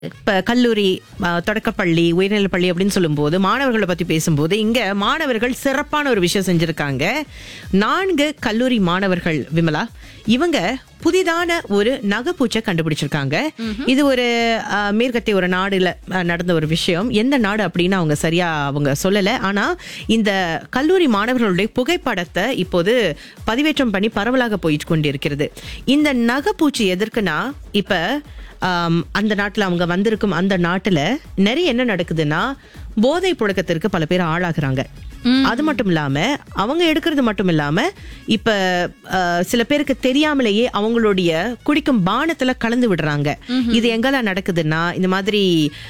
இப்ப கல்லூரி அ, தொடக்கப்பள்ளி உயர்நிலைப் பள்ளி அப்படின்னு சொல்லும்போது மாணவர்களை பத்தி பேசும்போது இங்க மாணவர்கள் சிறப்பான ஒரு விஷயம் செஞ்சிருக்காங்க நான்கு கல்லூரி மாணவர்கள் விமலா இவங்க புதிதான ஒரு நகைப்பூச்சை கண்டுபிடிச்சிருக்காங்க இது ஒரு அ, மேற்கத்திய ஒரு நாடுல அ, நடந்த ஒரு விஷயம் எந்த நாடு அப்படின்னு அவங்க சரியா அவங்க சொல்லல ஆனா இந்த கல்லூரி மாணவர்களுடைய புகைப்படத்தை இப்போது பதிவேற்றம் பண்ணி பரவலாக போயிட்டு கொண்டிருக்கிறது இந்த நகைப்பூச்சி எதற்குனா இப்ப ஆம், அந்த நாட்டுல அவங்க வந்திருக்கும் அந்த நாட்டுல நிறைய என்ன நடக்குதுன்னா போதை புழக்கத்திற்கு பல பேர் ஆளாகுறாங்க அது மட்டும் இல்லாம அவங்க எடுக்கிறது மட்டும் இல்லாம இப்ப அஹ், சில பேருக்கு தெரியாமலேயே அவங்களுடைய குடிக்கும் பானத்துல கலந்து விடுறாங்க இது எங்கெல்லாம் நடக்குதுன்னா இந்த மாதிரி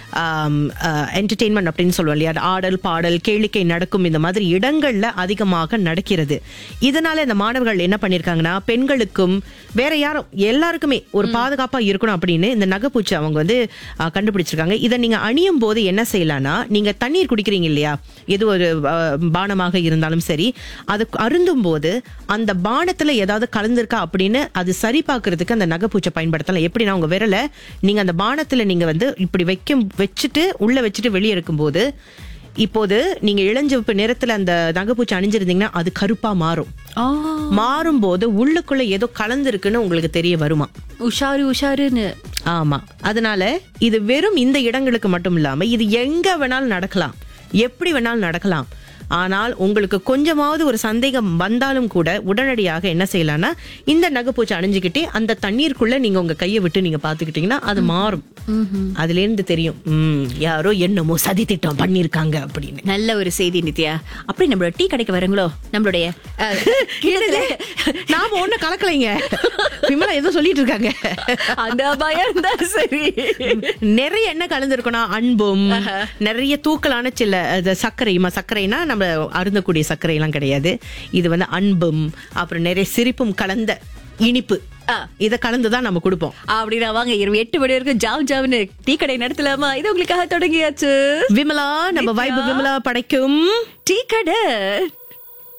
என்டர்டெயின்மெண்ட் அப்படின்னு சொல்லுவோம் இல்லையா ஆடல் பாடல் கேளிக்கை நடக்கும் இந்த மாதிரி இடங்கள்ல அதிகமாக நடக்கிறது இதனால இந்த மாணவர்கள் என்ன பண்ணிருக்காங்கன்னா பெண்களுக்கும் வேற யாரும் எல்லாருக்குமே ஒரு பாதுகாப்பா இருக்கணும் அப்படின்னு இந்த நகைப்பூச்சி அவங்க வந்து அஹ், கண்டுபிடிச்சிருக்காங்க இதை நீங்க அணியும் போது என்ன செய்யலாம்னா நீங்க தண்ணீர் குடிக்கிறீங்க இல்லையா எது ஒரு அஹ், பானமாக இருந்தாலும் சரி அது அருந்தும் போது அந்த பானத்துல ஏதாவது கலந்திருக்கா அப்படின்னு அது சரி பார்க்கறதுக்கு அந்த நகைப்பூச்சை பயன்படுத்தலாம் எப்படின்னா உங்க விரலை நீங்க அந்த பானத்துல நீங்க வந்து இப்படி வைக்கும் வச்சுட்டு உள்ள வச்சுட்டு வெளியே இருக்கும்போது இப்போது நீங்க இளஞ்சிவப்பு நிறத்துல அந்த நகைப்பூச்சி அணிஞ்சிருந்தீங்கன்னா அது கருப்பா மாறும் ஆ, மாறும்போது உள்ளுக்குள்ள ஏதோ கலந்திருக்குன்னு உங்களுக்கு தெரிய வருமா உஷாரு உஷாருன்னு ஆமா அதனால இது வெறும் இந்த இடங்களுக்கு மட்டும் இல்லாம இது எங்க வேணாலும் நடக்கலாம் எப்படி வேணாலும் நடக்கலாம் ஆனால் உங்களுக்கு கொஞ்சமாவது ஒரு சந்தேகம் வந்தாலும் கூட உடனடியாக என்ன செய்யலாம்னா இந்த நகைப்பூச்சி அணிஞ்சுக்கிட்டே அந்த தண்ணீருக்குள்ள நீங்க உங்க கையை விட்டு நீங்க பாத்துக்கிட்டீங்கன்னா அது மாறும் அதுல இருந்து தெரியும் உம் யாரோ என்னமோ சதி திட்டம் பண்ணிருக்காங்க அப்படின்னு நல்ல ஒரு செய்தி நித்யா அப்படி நம்மளோட டீ கடைக்கு வரங்களோ நம்மளுடைய அஹ், கிண்ணத்துல நாம ஒண்ணு கலக்கலைங்க விமலா ஏதோ சொல்லிட்டு இருக்காங்க அந்த பயம் இருந்தா சரி நிறைய என்ன கலந்துருக்கணும் அன்பும் நிறைய தூக்கலான சில அது சர்க்கரை ம- சர்க்கரைனா நம்ம அருந்தக்கூடிய சர்க்கரை எல்லாம் கிடையாது இது வந்து அன்பும் அப்புறம் நிறைய சிரிப்பும் கலந்த இனிப்பு ஆ. இத கலந்துதான் நம்ம கொடுப்போம் அப்படின்னா வாங்க இரவு எட்டு மணி வரைக்கும் ஜாம் ஜாம்னு டீ கடை நடத்தலாமா இது உங்களுக்காக தொடங்கியாச்சு விமலா நம்ம வைபு விமலா படைக்கும் டீ கடை